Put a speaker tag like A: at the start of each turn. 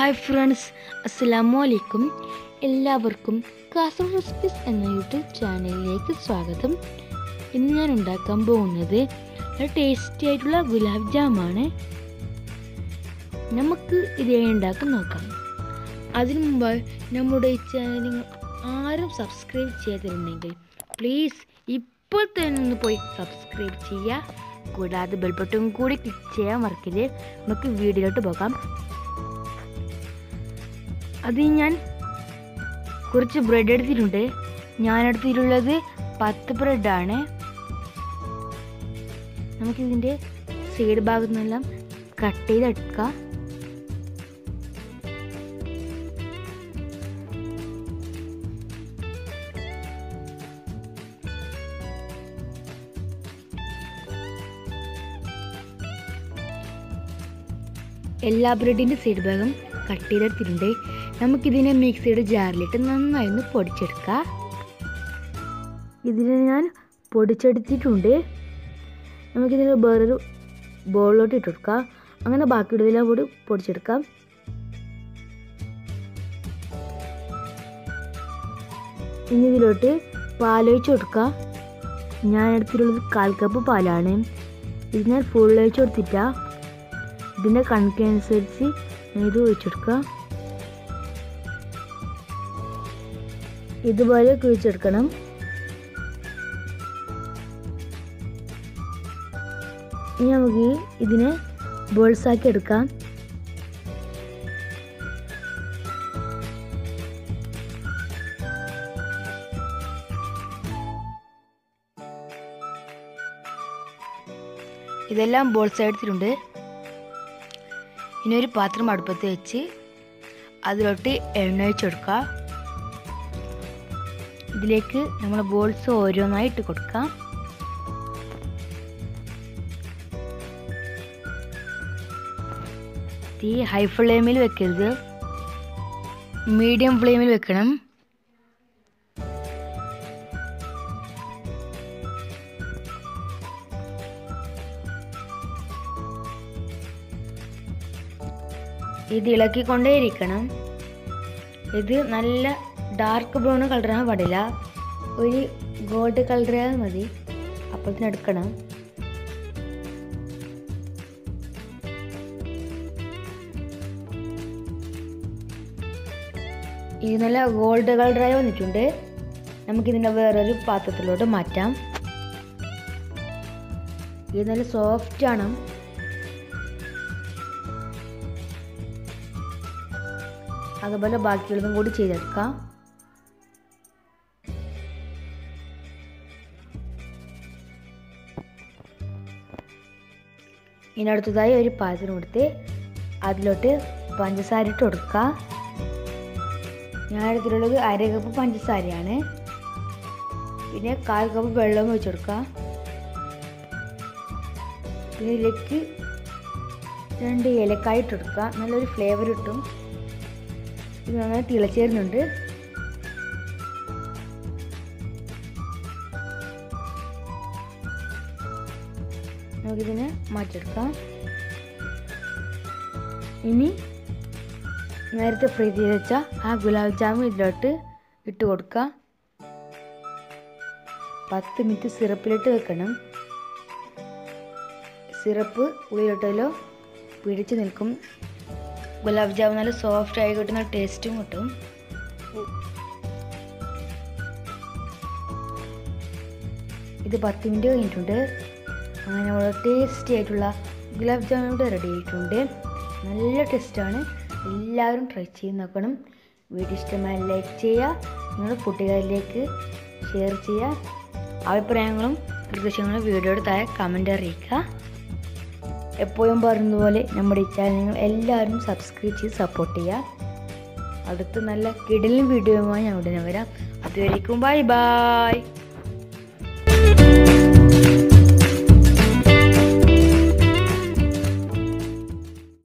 A: hi friends അസ്സലാമു അലൈക്കും എല്ലാവർക്കും കാസർഗോഡ് റെസിപ്പീസ് എന്ന യൂട്യൂബ് ചാനലിലേക്ക് സ്വാഗതം ഇന്ന് ഞാൻ ഉണ്ടാക്കാൻ പോകുന്നത് ഒരു ടേസ്റ്റി ആയിട്ടുള്ള ഗുലാബ് ജാമാണ് നമുക്ക് ഇത് ഉണ്ടാക്കാൻ നോക്കാം അതിനു മുമ്പായി നമ്മുടെ ഈ ചാനൽ നിങ്ങൾ ആരും സബ്സ്ക്രൈബ് ചെയ്തിട്ടുണ്ടെങ്കിൽ പ്ലീസ് ഇപ്പോൾ തന്നെ ഒന്ന് പോയി സബ്സ്ക്രൈബ് ചെയ്യുക കൂടാതെ ബെൽ ബട്ടൺ കൂടി ക്ലിക്ക് ചെയ്യാൻ മറക്കരുത് നമുക്ക് വീഡിയോയിലോട്ട് പോകാം അത് ഞാൻ കുറച്ച് ബ്രെഡ് എടുത്തിട്ടുണ്ട് ഞാൻ എടുത്തിട്ടുള്ളത് പത്ത് ബ്രെഡാണ് നമുക്കിതിൻ്റെ സൈഡ് ഭാഗത്തു നിന്നെല്ലാം കട്ട് ചെയ്തെടുക്കാം എല്ലാ ബ്രെഡിൻ്റെ സൈഡ് ഭാഗം കട്ട് ചെയ്തെടുത്തിട്ടുണ്ട് നമുക്കിതിനെ മിക്സിയുടെ ജാറിലിട്ട് നന്നായി ഒന്ന് പൊടിച്ചെടുക്കാം ഇതിനെ ഞാൻ പൊടിച്ചെടുത്തിട്ടുണ്ട് നമുക്കിതിന് വേറൊരു ബോളിലോട്ട് ഇട്ട് കൊടുക്കാം അങ്ങനെ ബാക്കിയുള്ളതെല്ലാം കൂടി പൊടിച്ചെടുക്കാം ഇനി ഇതിലോട്ട് പാലൊഴിച്ച് കൊടുക്കാം ഞാൻ എടുത്തിട്ടുള്ളത് കാൽ കപ്പ് പാലാണ് ഇത് ഞാൻ ഫുൾ ഒഴിച്ച് കൊടുത്തിട്ടാ ഇതിൻ്റെ കണക്കനുസരിച്ച് ഇത് ഒഴിച്ചെടുക്കുക ഇതുപോലെ കുഴിച്ചെടുക്കണം ഇനി നമുക്ക് ഇതിനെ ബോൾസാക്കി എടുക്കാം ഇതെല്ലാം ബോൾസ് എടുത്തിട്ടുണ്ട് ഇനി ഒരു പാത്രം അടുപ്പത്ത് വെച്ച് അതിലോട്ട് എണ്ണ ഒഴിച്ചെടുക്കുക ഇതിലേക്ക് നമ്മൾ ബോൾസ് ഓരോന്നായി ഇട്ട് കൊടുക്കാം തീ ഹൈ ഫ്ലെയിമിൽ വെക്കരുത് മീഡിയം ഫ്ലെയിമിൽ വെക്കണം ഇത് ഇളക്കിക്കൊണ്ടേയിരിക്കണം ഇത് നല്ല ഡാർക്ക് ബ്രൗൺ കളറാകാൻ പാടില്ല ഒരു ഗോൾഡ് കളറായാൽ മതി അപ്പോഴത്തേന് എടുക്കണം ഇത് നല്ല ഗോൾഡ് കളറായി വന്നിട്ടുണ്ട് നമുക്കിതിൻ്റെ വേറൊരു പാത്രത്തിലോട്ട് മാറ്റാം ഇത് നല്ല സോഫ്റ്റ് ആണ് അതുപോലെ ബാക്കിയുള്ളതും കൂടി ചെയ്തെടുക്കാം ഇനി അടുത്തതായി ഒരു പാത്രം കൊടുത്ത് അതിലോട്ട് പഞ്ചസാര ഇട്ട് കൊടുക്കുക ഞാൻ എടുത്തിട്ടുള്ളത് അര കപ്പ് പഞ്ചസാരയാണ് പിന്നെ കാൽ കപ്പ് വെള്ളം ഒഴിച്ച് കൊടുക്കുക പിന്നെ ഇതിലേക്ക് രണ്ട് ഏലക്കായ ഇട്ട് കൊടുക്കുക നല്ലൊരു ഫ്ലേവർ കിട്ടും ഇത് നന്നായി തിളച്ചേരുന്നുണ്ട് നമുക്കിതിനെ മാറ്റിയെടുക്കാം ഇനി നേരത്തെ ഫ്രീ ചെയ്ത് വെച്ച ആ ഗുലാബ് ജാമുൻ ഇതിലോട്ട് ഇട്ട് കൊടുക്കാം പത്ത് മിനിറ്റ് സിറപ്പിലിട്ട് വെക്കണം സിറപ്പ് ഉള്ളിലോട്ടല്ലോ പിടിച്ച് നിൽക്കും ഗുലാബ് ജാമുൻ നല്ല സോഫ്റ്റ് ആയി കിട്ടുന്ന ടേസ്റ്റും കിട്ടും ഇത് പത്ത് മിനിറ്റ് കഴിഞ്ഞിട്ടുണ്ട് അങ്ങനെ നമ്മുടെ ടേസ്റ്റി ആയിട്ടുള്ള ഗുലാബ് ജാമുൻ ഇവിടെ റെഡി ആയിട്ടുണ്ട് നല്ല ടേസ്റ്റാണ് എല്ലാവരും ട്രൈ ചെയ്ത് നോക്കണം വീഡിയോ ഇഷ്ടമായി ലൈക്ക് ചെയ്യുക നിങ്ങളുടെ കൂട്ടുകാരിലേക്ക് ഷെയർ ചെയ്യുക അഭിപ്രായങ്ങളും നിർദ്ദേശങ്ങളും വീഡിയോയുടെ താഴെ കമൻ്റ് അറിയിക്കുക എപ്പോഴും പറയുന്നതുപോലെ നമ്മുടെ ഈ ചാനൽ നിങ്ങൾ എല്ലാവരും സബ്സ്ക്രൈബ് ചെയ്ത് സപ്പോർട്ട് ചെയ്യുക അടുത്ത നല്ല കിടലും വീഡിയോയുമായി ഞാൻ ഉടനെ വരാം അതുവരേക്കും ബൈ ബൈ